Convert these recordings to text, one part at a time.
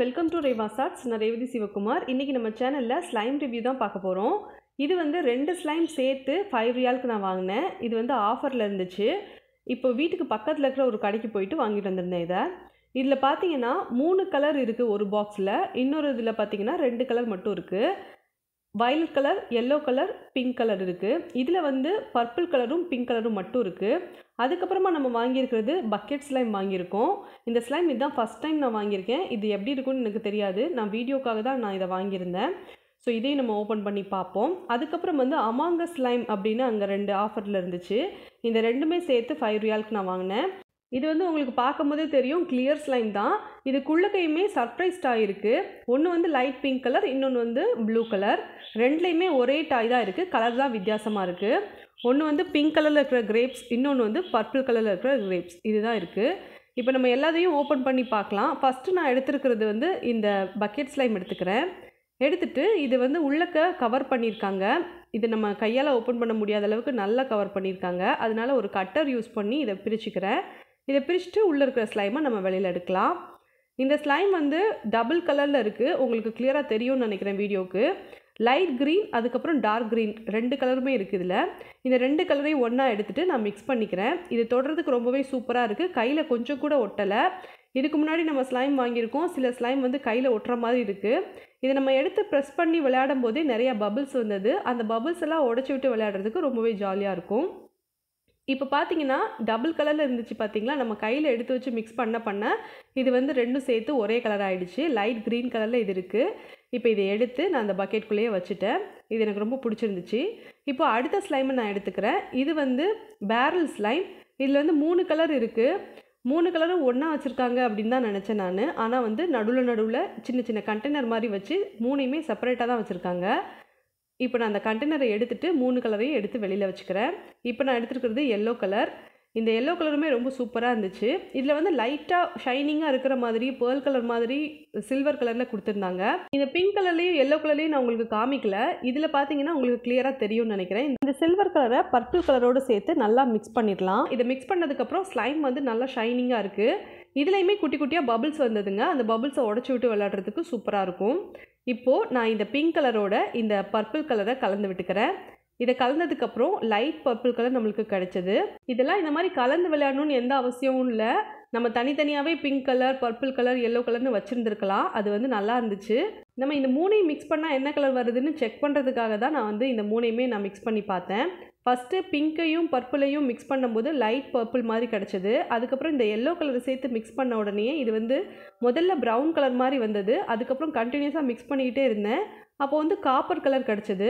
welcome to Rewa சாட்ஸ் நான் ரேவதி சிவகுமார் இன்றைக்கி நம்ம சேனலில் ஸ்லைம் ரிவ்யூ தான் பார்க்க போகிறோம் இது வந்து ரெண்டு ஸ்லைம் சேர்த்து ஃபைவ் ரியாலுக்கு நான் வாங்கினேன் இது வந்து ஆஃபரில் இருந்துச்சு இப்போ வீட்டுக்கு பக்கத்தில் இருக்கிற ஒரு கடைக்கு போயிட்டு வாங்கிட்டு வந்திருந்தேன் இதை இதில் பார்த்தீங்கன்னா மூணு கலர் இருக்குது ஒரு பாக்ஸில் இன்னொரு இதில் பார்த்தீங்கன்னா ரெண்டு கலர் மட்டும் இருக்குது violet colour yellow colour pink colour இருக்குது இதில் வந்து பர்பிள் கலரும் பிங்க் கலரும் மட்டும் இருக்குது அதுக்கப்புறமா நம்ம வாங்கியிருக்கிறது பக்கெட் ஸ்லைம் வாங்கியிருக்கோம் இந்த ஸ்லைம் இதுதான் ஃபஸ்ட் டைம் நான் வாங்கியிருக்கேன் இது எப்படி இருக்கும்னு எனக்கு தெரியாது நான் வீடியோக்காக தான் நான் இதை வாங்கியிருந்தேன் ஸோ இதையும் நம்ம ஓப்பன் பண்ணி பார்ப்போம் அதுக்கப்புறம் வந்து அமாங்க ஸ்லைம் அப்படின்னு அங்கே ரெண்டு ஆஃபரில் இருந்துச்சு இந்த ரெண்டுமே சேர்த்து ஃபைவ் ரியாலுக்கு நான் வாங்கினேன் இது வந்து உங்களுக்கு பார்க்கும்போதே தெரியும் கிளியர் ஸ்லைம் தான் இதுக்குள்ளக்கையுமே சர்ப்ரைஸ் டாய் இருக்குது ஒன்று வந்து லைட் பிங்க் கலர் இன்னொன்று வந்து ப்ளூ கலர் ரெண்டுலேயுமே ஒரே டாய் தான் இருக்குது கலர் தான் வித்தியாசமாக இருக்குது ஒன்று வந்து பிங்க் கலரில் இருக்கிற கிரேப்ஸ் இன்னொன்று வந்து பர்பிள் கலரில் இருக்கிற கிரேப்ஸ் இதுதான் இருக்குது இப்போ நம்ம எல்லாத்தையும் ஓப்பன் பண்ணி பார்க்கலாம் ஃபஸ்ட்டு நான் எடுத்துருக்கிறது வந்து இந்த பக்கெட் ஸ்லைம் எடுத்துக்கிறேன் எடுத்துட்டு இது வந்து உள்ளக்க கவர் பண்ணியிருக்காங்க இது நம்ம கையால் ஓப்பன் பண்ண முடியாத அளவுக்கு நல்லா கவர் பண்ணியிருக்காங்க அதனால ஒரு கட்டர் யூஸ் பண்ணி இதை பிரிச்சுக்கிறேன் இதை பிரிச்சுட்டு உள்ளே இருக்கிற ஸ்லைமை நம்ம வெளியில் எடுக்கலாம் இந்த ஸ்லைம் வந்து டபுள் கலரில் இருக்குது உங்களுக்கு கிளியராக தெரியும்னு நினைக்கிறேன் வீடியோவுக்கு லைட் க்ரீன் அதுக்கப்புறம் டார்க் க்ரீன் ரெண்டு கலருமே இருக்குது இதில் இந்த ரெண்டு கலரையும் ஒன்றா எடுத்துகிட்டு நான் மிக்ஸ் பண்ணிக்கிறேன் இது தொடுறதுக்கு ரொம்பவே சூப்பராக இருக்குது கையில் கொஞ்சம் கூட ஒட்டலை இதுக்கு முன்னாடி நம்ம ஸ்லைம் வாங்கியிருக்கோம் சில ஸ்லைம் வந்து கையில் ஒட்டுற மாதிரி இருக்குது இதை நம்ம எடுத்து ப்ரெஸ் பண்ணி விளையாடும் போதே நிறையா பபிள்ஸ் வந்தது அந்த பபிள்ஸ் எல்லாம் உடச்சி விட்டு விளையாடுறதுக்கு ரொம்பவே ஜாலியாக இருக்கும் இப்போ பார்த்தீங்கன்னா டபுள் கலரில் இருந்துச்சு பார்த்தீங்களா நம்ம கையில் எடுத்து வச்சு மிக்ஸ் பண்ண பண்ண இது வந்து ரெண்டும் சேர்த்து ஒரே கலர் ஆகிடுச்சு லைட் க்ரீன் கலரில் இது இருக்குது இப்போ இதை எடுத்து நான் அந்த பக்கெட்குள்ளேயே வச்சுட்டேன் இது எனக்கு ரொம்ப பிடிச்சிருந்துச்சு இப்போ அடுத்த ஸ்லைமை நான் எடுத்துக்கிறேன் இது வந்து பேரல் ஸ்லைம் இதில் வந்து மூணு கலர் இருக்குது மூணு கலரும் ஒன்றா வச்சுருக்காங்க அப்படின்னு தான் நினச்சேன் நான் ஆனால் வந்து நடுவில் நடுவில் சின்ன சின்ன கண்டெய்னர் மாதிரி வச்சு மூணையுமே செப்பரேட்டாக தான் வச்சுருக்காங்க இப்போ நான் அந்த கண்டெய்னரை எடுத்துகிட்டு மூணு கலரையும் எடுத்து வெளியில் வச்சுக்கிறேன் இப்போ நான் எடுத்துருக்கிறது எல்லோ கலர் இந்த எல்லோ கலருமே ரொம்ப சூப்பராக இருந்துச்சு இதில் வந்து லைட்டாக ஷைனிங்காக இருக்கிற மாதிரி பேர்ல் கலர் மாதிரி சில்வர் கலரில் கொடுத்துருந்தாங்க இந்த பிங்க் கலர்லேயும் எல்லோ கலர்லேயும் நான் உங்களுக்கு காமிக்கல இதில் பார்த்தீங்கன்னா உங்களுக்கு கிளியராக தெரியும்னு நினைக்கிறேன் இந்த சில்வர் கலரை பர்பிள் கலரோடு சேர்த்து நல்லா மிக்ஸ் பண்ணிடலாம் இதை மிக்ஸ் பண்ணதுக்கப்புறம் ஸ்லைம் வந்து நல்லா ஷைனிங்காக இருக்குது இதுலேயுமே குட்டி குட்டியாக பபிள்ஸ் வந்ததுங்க அந்த பபிள்ஸை உடச்சி விட்டு விளையாடுறதுக்கு சூப்பராக இருக்கும் இப்போது நான் இந்த பிங்க் கலரோட இந்த பர்பிள் கலரை கலந்து விட்டுக்கிறேன் இதை கலந்ததுக்கப்புறம் லைட் பர்பிள் கலர் நம்மளுக்கு கிடைச்சது இதெல்லாம் இந்த மாதிரி கலந்து விளையாடணும்னு எந்த அவசியமும் இல்லை நம்ம தனித்தனியாகவே pink colour purple colour yellow கலர்னு வச்சுருந்துருக்கலாம் அது வந்து நல்லா இருந்துச்சு நம்ம இந்த மூணையும் மிக்ஸ் பண்ணால் என்ன கலர் வருதுன்னு செக் பண்ணுறதுக்காக தான் நான் வந்து இந்த மூணையுமே நான் மிக்ஸ் பண்ணி பார்த்தேன் ஃபஸ்ட்டு பிங்க்கையும் பர்பிளையும் மிக்ஸ் பண்ணும்போது லைட் பர்பிள் மாதிரி கிடச்சிது அதுக்கப்புறம் இந்த எல்லோ கலர் சேர்த்து மிக்ஸ் பண்ண உடனே இது வந்து முதல்ல ப்ரௌன் கலர் மாதிரி வந்தது அதுக்கப்புறம் கண்டினியூஸாக மிக்ஸ் பண்ணிக்கிட்டே இருந்தேன் அப்போ வந்து காப்பர் கலர் கிடச்சிது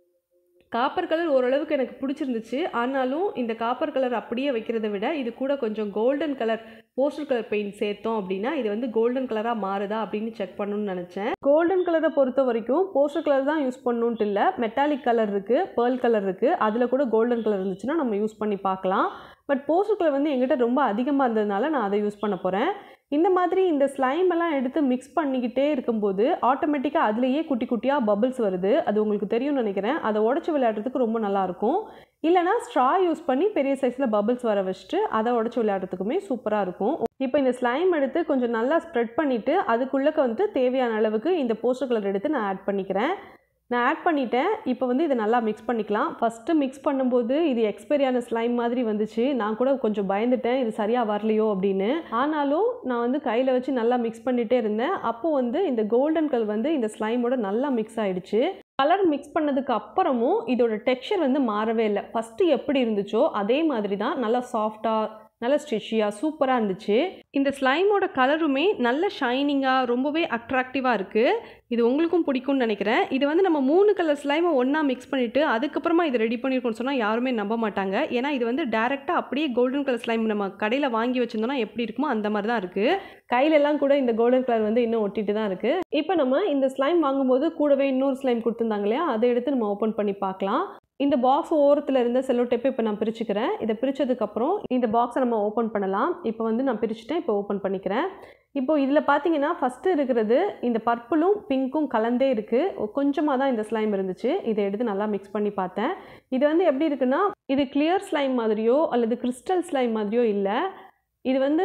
காப்பர் கலர் ஓரளவுக்கு எனக்கு பிடிச்சிருந்துச்சு ஆனாலும் இந்த காப்பர் கலர் அப்படியே வைக்கிறத விட இது கூட கொஞ்சம் golden colour poster colour paint சேர்த்தோம் அப்படின்னா இது வந்து கோல்டன் கலராக மாறுதா அப்படின்னு செக் பண்ணணும்னு நினச்சேன் கோல்டன் கலரை பொறுத்த வரைக்கும் போஸ்டர் கலர் தான் யூஸ் பண்ணணுன்ட்டு இல்லை மெட்டாலிக் கலர் இருக்குது பேர்ல் கலர் இருக்குது அதில் கூட கோல்டன் கலர் இருந்துச்சுன்னா நம்ம யூஸ் பண்ணி பார்க்கலாம் பட் போஸ்டர் கலர் வந்து எங்கிட்ட ரொம்ப அதிகமாக இருந்ததுனால நான் அதை யூஸ் பண்ண போகிறேன் இந்த மாதிரி இந்த ஸ்லைம் எல்லாம் எடுத்து மிக்ஸ் பண்ணிக்கிட்டே இருக்கும்போது ஆட்டோமேட்டிக்காக அதுலேயே குட்டி குட்டியாக பபிள்ஸ் வருது அது உங்களுக்கு தெரியும்னு நினைக்கிறேன் அதை உடச்சி விளையாடுறதுக்கு ரொம்ப நல்லாயிருக்கும் இல்லைனா ஸ்ட்ரா யூஸ் பண்ணி பெரிய சைஸில் பபிள்ஸ் வர வச்சுட்டு அதை உடச்சி விளையாடுறதுக்குமே சூப்பராக இருக்கும் இப்போ இந்த ஸ்லைம் எடுத்து கொஞ்சம் நல்லா ஸ்ப்ரெட் பண்ணிவிட்டு அதுக்குள்ளக்க வந்து தேவையான அளவுக்கு இந்த போஸ்டர் கலர் எடுத்து நான் ஆட் பண்ணிக்கிறேன் நான் ஆட் பண்ணிட்டேன் இப்போ வந்து இதை நல்லா மிக்ஸ் பண்ணிக்கலாம் ஃபஸ்ட்டு மிக்ஸ் பண்ணும்போது இது எக்ஸ்பைரியான ஸ்லைம் மாதிரி வந்துச்சு நான் கூட கொஞ்சம் பயந்துட்டேன் இது சரியாக வரலையோ அப்படின்னு ஆனாலும் நான் வந்து கையில் வச்சு நல்லா மிக்ஸ் பண்ணிகிட்டே இருந்தேன் அப்போது வந்து இந்த கோல்டன் கலர் வந்து இந்த ஸ்லைமோட நல்லா மிக்ஸ் ஆகிடுச்சு கலர் மிக்ஸ் பண்ணதுக்கு அப்புறமும் இதோட டெக்ஸ்சர் வந்து மாறவே இல்லை ஃபஸ்ட்டு எப்படி இருந்துச்சோ அதே மாதிரி தான் நல்லா சாஃப்டாக நல்ல ஸ்ட்ரெச்சியாக சூப்பராக இருந்துச்சு இந்த ஸ்லைமோட கலருமே நல்ல ஷைனிங்காக ரொம்பவே அட்ராக்டிவாக இருக்குது இது உங்களுக்கும் பிடிக்கும்னு நினைக்கிறேன் இது வந்து நம்ம மூணு கலர் ஸ்லைமை ஒன்றா மிக்ஸ் பண்ணிவிட்டு அதுக்கப்புறமா இது ரெடி பண்ணியிருக்கோம்னு சொன்னால் யாருமே நம்ப மாட்டாங்க ஏன்னா இது வந்து டேரெக்டாக அப்படியே கோல்டன் கலர் ஸ்லைம் நம்ம கடையில் வாங்கி வச்சிருந்தோம்னா எப்படி இருக்குமோ அந்த மாதிரி தான் இருக்குது கையிலெல்லாம் கூட இந்த கோல்டன் கலர் வந்து இன்னும் ஒட்டிட்டு தான் இருக்குது இப்போ நம்ம இந்த ஸ்லைம் வாங்கும்போது கூடவே இன்னொரு ஸ்லைம் கொடுத்துருந்தாங்க இல்லையா அதை எடுத்து நம்ம ஓப்பன் பண்ணி பார்க்கலாம் இந்த பாக்ஸ் ஓரத்தில் இருந்த செல்லோ டேப்பை இப்போ நான் பிரிச்சுக்கிறேன் இதை பிரித்ததுக்கப்புறம் இந்த பாக்ஸை நம்ம ஓப்பன் பண்ணலாம் இப்போ வந்து நான் பிரிச்சுட்டேன் இப்போ ஓப்பன் பண்ணிக்கிறேன் இப்போது இதில் பார்த்தீங்கன்னா ஃபஸ்ட்டு இருக்கிறது இந்த பர்பிளும் பிங்க்கும் கலந்தே இருக்குது கொஞ்சமாக தான் இந்த ஸ்லைம் இருந்துச்சு இதை எடுத்து நல்லா மிக்ஸ் பண்ணி பார்த்தேன் இது வந்து எப்படி இருக்குன்னா இது கிளியர் ஸ்லைம் மாதிரியோ அல்லது கிறிஸ்டல் ஸ்லைம் மாதிரியோ இல்லை இது வந்து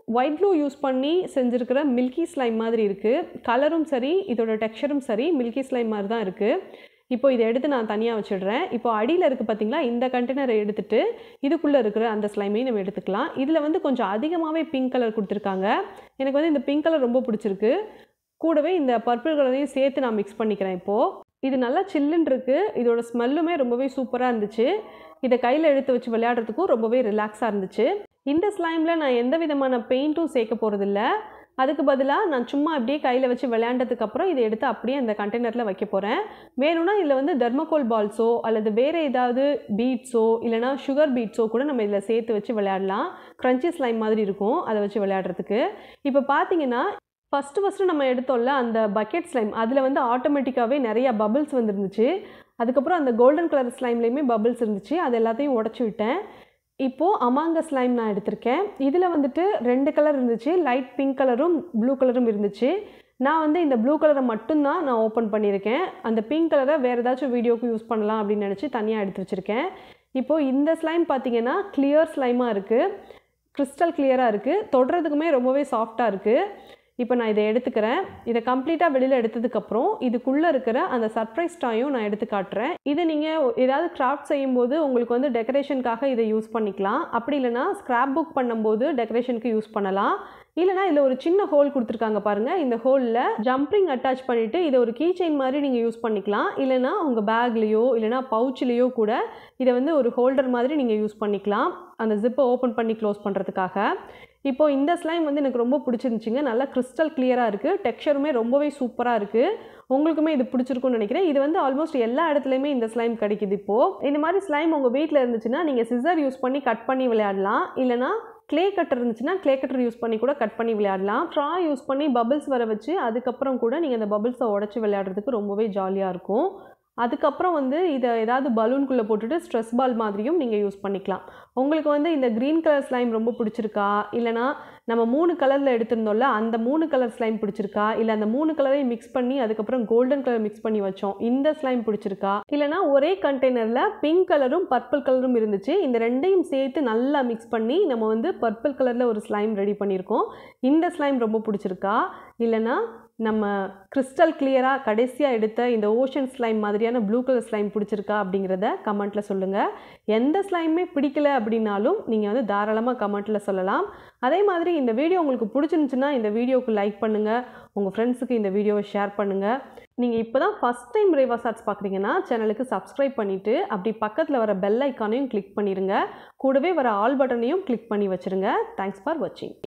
ஒயிட் க்ளூ யூஸ் பண்ணி செஞ்சுருக்கிற மில்கி ஸ்லைம் மாதிரி இருக்குது கலரும் சரி இதோட டெக்ஸ்சரும் சரி மில்கி ஸ்லைம் மாதிரி தான் இருக்குது இப்போ இதை எடுத்து நான் தனியாக வச்சிடுறேன் இப்போ அடியில் இருக்குது பார்த்தீங்களா இந்த கண்டெய்னரை எடுத்துட்டு இதுக்குள்ளே இருக்கிற அந்த ஸ்லைமையும் நம்ம எடுத்துக்கலாம் இதில் வந்து கொஞ்சம் அதிகமாகவே பிங்க் கலர் கொடுத்துருக்காங்க எனக்கு வந்து இந்த பிங்க் கலர் ரொம்ப பிடிச்சிருக்கு கூடவே இந்த பர்பிள் கலரையும் சேர்த்து நான் மிக்ஸ் பண்ணிக்கிறேன் இப்போது இது நல்லா சில்லுன்னு இருக்குது இதோட ஸ்மெல்லுமே ரொம்பவே சூப்பராக இருந்துச்சு இதை கையில் எடுத்து வச்சு விளையாடுறதுக்கும் ரொம்பவே ரிலாக்ஸாக இருந்துச்சு இந்த ஸ்லைமில் நான் எந்த விதமான பெயிண்ட்டும் சேர்க்க போகிறதில்ல அதுக்கு பதிலாக நான் சும்மா அப்படியே கையில் வச்சு விளையாண்டதுக்கப்புறம் இதை எடுத்து அப்படியே அந்த கண்டெய்னரில் வைக்க போகிறேன் வேணும்னா இதில் வந்து தெர்மோகோல் பால்ஸோ அல்லது வேறு ஏதாவது பீட்ஸோ இல்லைனா சுகர் பீட்ஸோ கூட நம்ம இதில் சேர்த்து வச்சு விளையாடலாம் க்ரன்ச்சி ஸ்லைம் மாதிரி இருக்கும் அதை வச்சு விளையாடுறதுக்கு இப்போ பார்த்தீங்கன்னா ஃபஸ்ட்டு ஃபஸ்ட்டு நம்ம எடுத்தோம்ல அந்த பக்கெட் ஸ்லைம் அதில் வந்து ஆட்டோமேட்டிக்காகவே நிறைய பபிள்ஸ் வந்துருந்துச்சு அதுக்கப்புறம் அந்த கோல்டன் கலர் ஸ்லைம்லேயுமே பபிள்ஸ் இருந்துச்சு அது எல்லாத்தையும் உடச்சி விட்டேன் இப்போது அமாங்க ஸ்லைம் நான் எடுத்திருக்கேன் இதில் வந்துட்டு ரெண்டு கலர் இருந்துச்சு லைட் பிங்க் கலரும் ப்ளூ கலரும் இருந்துச்சு நான் வந்து இந்த ப்ளூ கலரை மட்டும்தான் நான் ஓப்பன் பண்ணியிருக்கேன் அந்த பிங்க் கலரை வேறு ஏதாச்சும் வீடியோக்கு யூஸ் பண்ணலாம் அப்படின்னு நினச்சி தனியாக எடுத்து வச்சுருக்கேன் இப்போது இந்த ஸ்லைம் பார்த்தீங்கன்னா கிளியர் ஸ்லைமாக இருக்குது கிறிஸ்டல் கிளியராக இருக்குது தொடுறதுக்குமே ரொம்பவே சாஃப்டாக இருக்குது இப்போ நான் இதை எடுத்துக்கிறேன் இதை கம்ப்ளீட்டாக வெளியில் எடுத்ததுக்கப்புறம் இதுக்குள்ளே இருக்கிற அந்த சர்ப்ரைஸ் டாயும் நான் எடுத்து காட்டுறேன் இதை நீங்கள் ஏதாவது கிராஃப்ட் செய்யும்போது உங்களுக்கு வந்து டெக்கரேஷனுக்காக இதை யூஸ் பண்ணிக்கலாம் அப்படி இல்லைனா ஸ்க்ராப் புக் பண்ணும்போது டெக்கரேஷனுக்கு யூஸ் பண்ணலாம் இல்லைனா இதில் ஒரு சின்ன ஹோல் கொடுத்துருக்காங்க பாருங்கள் இந்த ஹோலில் ஜம்ப்ரிங் அட்டாச் பண்ணிவிட்டு இதை ஒரு கீ செயின் மாதிரி நீங்கள் யூஸ் பண்ணிக்கலாம் இல்லைனா உங்கள் பேக்லேயோ இல்லைனா பவுச்லேயோ கூட இதை வந்து ஒரு ஹோல்டர் மாதிரி நீங்கள் யூஸ் பண்ணிக்கலாம் அந்த ஜிப்பை ஓப்பன் பண்ணி க்ளோஸ் பண்ணுறதுக்காக இப்போது இந்த ஸ்லைம் வந்து எனக்கு ரொம்ப பிடிச்சிருந்துச்சிங்க நல்லா கிறிஸ்டல் கிளியராக இருக்குது டெக்ஸ்சருமே ரொம்பவே சூப்பராக இருக்குது உங்களுக்குமே இது பிடிச்சிருக்கும்னு நினைக்கிறேன் இது வந்து ஆல்மோஸ்ட் எல்லா இடத்துலையுமே இந்த ஸ்லைம் கிடைக்குது இப்போது இந்த மாதிரி ஸ்லைம் உங்கள் வீட்டில் இருந்துச்சுன்னா நீங்கள் சிசர் யூஸ் பண்ணி கட் பண்ணி விளையாடலாம் இல்லைனா க்ளே கட்டர் இருந்துச்சுன்னா க்ளே கட்டர் யூஸ் பண்ணி கூட கட் பண்ணி விளையாடலாம் ட்ரா யூஸ் பண்ணி பபிள்ஸ் வர வச்சு அதுக்கப்புறம் கூட நீங்கள் அந்த பபிள்ஸை உடச்சி விளையாடுறதுக்கு ரொம்பவே ஜாலியாக இருக்கும் அதுக்கப்புறம் வந்து இதை ஏதாவது பலூன்குள்ளே போட்டுட்டு ஸ்ட்ரெஸ் பால் மாதிரியும் நீங்கள் யூஸ் பண்ணிக்கலாம் உங்களுக்கு வந்து இந்த க்ரீன் கலர் ஸ்லைம் ரொம்ப பிடிச்சிருக்கா இல்லைனா நம்ம மூணு கலரில் எடுத்திருந்தோம்ல அந்த மூணு கலர் ஸ்லைம் பிடிச்சிருக்கா இல்லை அந்த மூணு கலரையும் மிக்ஸ் பண்ணி அதுக்கப்புறம் கோல்டன் கலர் மிக்ஸ் பண்ணி வச்சோம் இந்த ஸ்லைம் பிடிச்சிருக்கா இல்லைனா ஒரே கண்டெய்னரில் பிங்க் கலரும் பர்பிள் கலரும் இருந்துச்சு இந்த ரெண்டையும் சேர்த்து நல்லா மிக்ஸ் பண்ணி நம்ம வந்து பர்பிள் கலரில் ஒரு ஸ்லைம் ரெடி பண்ணியிருக்கோம் இந்த ஸ்லைம் ரொம்ப பிடிச்சிருக்கா இல்லைனா நம்ம கிறிஸ்டல் கிளியராக கடைசியாக எடுத்த இந்த ஓஷன் ஸ்லைம் மாதிரியான ப்ளூ கலர் ஸ்லைம் பிடிச்சிருக்கா அப்படிங்கிறத கமெண்ட்டில் சொல்லுங்கள் எந்த ஸ்லைமே பிடிக்கல அப்படின்னாலும் நீங்கள் வந்து தாராளமாக கமெண்ட்டில் சொல்லலாம் அதே மாதிரி இந்த வீடியோ உங்களுக்கு பிடிச்சிருந்துச்சுன்னா இந்த வீடியோவுக்கு லைக் பண்ணுங்கள் உங்கள் ஃப்ரெண்ட்ஸுக்கு இந்த வீடியோவை ஷேர் பண்ணுங்கள் நீங்கள் இப்போ தான் ஃபஸ்ட் டைம் ரேவா சாட்ஸ் பார்க்குறீங்கன்னா சேனலுக்கு சப்ஸ்கிரைப் பண்ணிவிட்டு அப்படி பக்கத்தில் வர பெல் ஐக்கானையும் கிளிக் பண்ணிடுங்க கூடவே வர ஆல் பட்டனையும் கிளிக் பண்ணி வச்சுருங்க தேங்க்ஸ் ஃபார் வாட்சிங்